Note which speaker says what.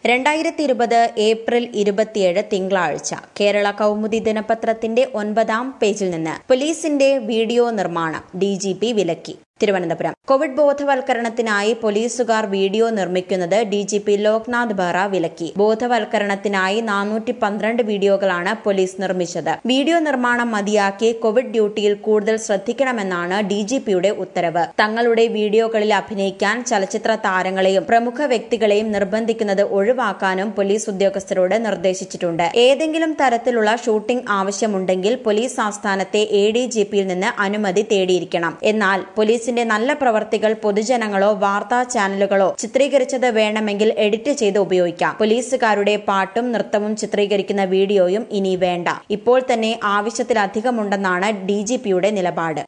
Speaker 1: രണ്ടായിരത്തി ഇരുപത് ഏപ്രിൽ ഇരുപത്തിയേഴ് തിങ്കളാഴ്ച കേരള കൗമുദി ദിനപത്രത്തിന്റെ ഒൻപതാം പേജിൽ നിന്ന് പോലീസിന്റെ വീഡിയോ നിർമ്മാണം ഡി ജി പി വിലക്കി തിരുവനന്തപുരം കോവിഡ് ബോധവൽക്കരണത്തിനായി പോലീസുകാർ വീഡിയോ നിർമ്മിക്കുന്നത് D G P Loknath Behera വിലക്കി ബോധവൽക്കരണത്തിനായി നാനൂറ്റി പന്ത്രണ്ട് വീഡിയോകളാണ് പോലീസ് നിർമ്മിച്ചത് വീഡിയോ നിർമ്മാണം മതിയാക്കി കോവിഡ് ഡ്യൂട്ടിയിൽ കൂടുതൽ ശ്രദ്ധിക്കണമെന്നാണ് ഡി ജി പിയുടെ ഉത്തരവ് തങ്ങളുടെ വീഡിയോകളിൽ അഭിനയിക്കാൻ ചലച്ചിത്ര താരങ്ങളെയും പ്രമുഖ വ്യക്തികളെയും നിർബന്ധിക്കുന്നത് ഒഴിവാക്കാനും പോലീസ് ഉദ്യോഗസ്ഥരോട് നിർദ്ദേശിച്ചിട്ടുണ്ട് ഏതെങ്കിലും തരത്തിലുള്ള ഷൂട്ടിംഗ് ആവശ്യമുണ്ടെങ്കിൽ പോലീസ് ആസ്ഥാനത്തെ എ ഡി ജി പിയിൽ നിന്ന് അനുമതി തേടിയിരിക്കണം എന്നാൽ പോലീസിന്റെ നല്ല പ്രവർത്തികൾ പൊതുജനങ്ങളോ വാർത്താ ചാനലുകളോ ചിത്രീകരിച്ചത് വേണമെങ്കിൽ എഡിറ്റ് ചെയ്ത് ഉപയോഗിക്കാം പോലീസുകാരുടെ പാട്ടും നൃത്തവും ചിത്രീകരിക്കുന്ന വീഡിയോയും ഇനി വേണ്ട ഇപ്പോൾ തന്നെ ആവശ്യത്തിലധികമുണ്ടെന്നാണ് ഡി ജി പിയുടെ നിലപാട്